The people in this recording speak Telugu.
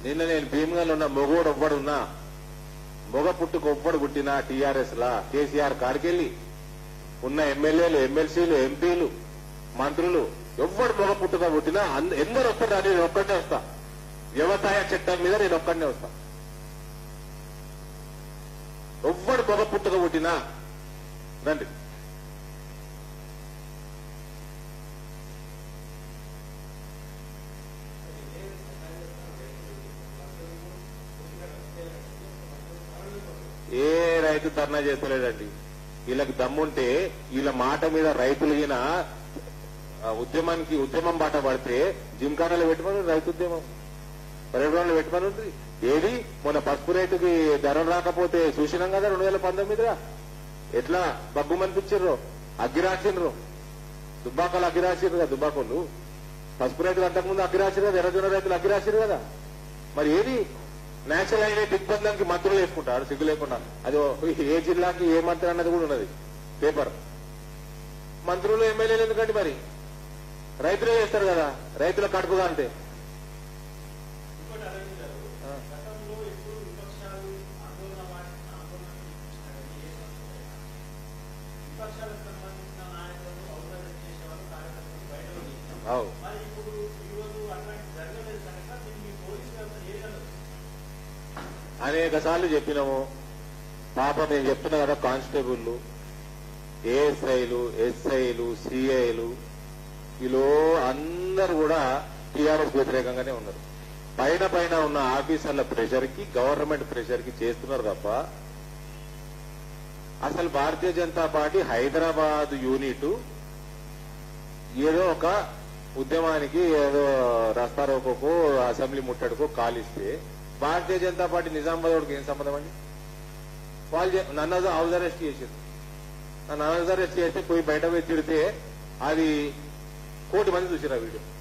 నిన్న నేను భీమగల్ ఉన్న మొగోడు ఒవ్వడున్నా మొగ పుట్టుకు ఒవ్వడు పుట్టినా టీఆర్ఎస్ లా కేసీఆర్ కాడికెళ్ళి ఉన్న ఎమ్మెల్యేలు ఎమ్మెల్సీలు ఎంపీలు మంత్రులు ఎవ్వడు మొగ పుట్టుక పుట్టినా అంద- ఎందరు వస్తాడు అని నేను ఒక్కడనే వస్తా వ్యవసాయ చట్టం మీద నేను ఒక్కడనే వస్తా ఎవ్వడు మొగ పుట్టుక పుట్టినా రండి ఏ రైతు ధర్నా చేస్తలేడండి వీళ్ళకి దమ్ముంటే వీళ్ళ మాట మీద రైతులు ఈయన ఆ, ఉద్యమానికి ఉద్యమం బాట పడితే జిమ్ఖానాలో పెట్టమని రైతు ఉద్యమం పర్యటనలో పెట్టమని ఉంది ఏది మొన్న పసుపు రేటుకి ధర రాకపోతే చూసినాం కదా రెండు వేల పంతొమ్మిదిగా ఎట్లా బగ్గు అనిపించారు అగ్గిరాసిండ్రు దుబ్బాకలు అగ్గిరాసిర్రు కదా దుబ్బాకోళ్ళు పసుపు రైతులు అంతకుముందు అగ్గిరాసిరు కదా ఎర్రజొన్న రైతులు అగ్గిరాసిరు కదా మరి ఏది నేషనల్ హైవే దిగ్బంధానికి మంత్రులు వేసుకుంటారు సిగ్గు లేకుండా అది ఓ- ఏ జిల్లాకి ఏ మంత్రి అన్నది కూడా ఉన్నది పేపర్ మంత్రులు ఎమ్మెల్యేలు ఎందుకండి మరి రైతులే చేస్తారు కదా రైతుల కడుపుగా అంటే ఇంకోటి అరవింద్ గారు గతంలో ఎప్పుడు విపక్షాలు ఆందోళన వాటిని ఆందోళన చేసినారని ఏ సంస్థ విపక్షాలకు సంబంధించిన నాయకులను ఔదార్యం చేసేవాళ్ళు కార్యకర్తలు బయటలో చేశాం అవు మరి ఇప్పుడు ఈ రోజు అట్లాంటి జరగలేదు కనుక దీన్ని మీ పోలీసు వ్యవస్థ ఏ విధంగా అనేక సార్లు చెప్పినాము పాప నేను చెప్తున్నా కదా కానిస్టేబుల్లు ఏఎస్ఐలు ఎస్ఐలు సిఐలు వీళ్ళు అందరు కూడా టీఆర్ఎస్ వ్యతిరేకంగానే ఉన్నారు పైన పైన ఉన్న ఆఫీసర్ల ప్రెషర్ కి గవర్నమెంట్ ప్రెషర్ కి చేస్తున్నారు తప్ప అసలు భారతీయ జనతా పార్టీ హైదరాబాద్ యూనిట్ ఏదో ఒక ఉద్యమానికి ఏదో రస్తారోకోకో అసెంబ్లీ ముట్టడికో కాలిస్తే భారతీయ జనతా పార్టీ నిజామాబాద్ వాడికి ఏం సంబంధం అండి వాళ్ళు చే- నన్ను అది హౌస్ అరెస్ట్ చేసింది నన్ను హౌస్ అరెస్ట్ చేస్తే పోయి బయట పోయి తిడితే అది కోటి మంది చూసారు ఆ వీడియో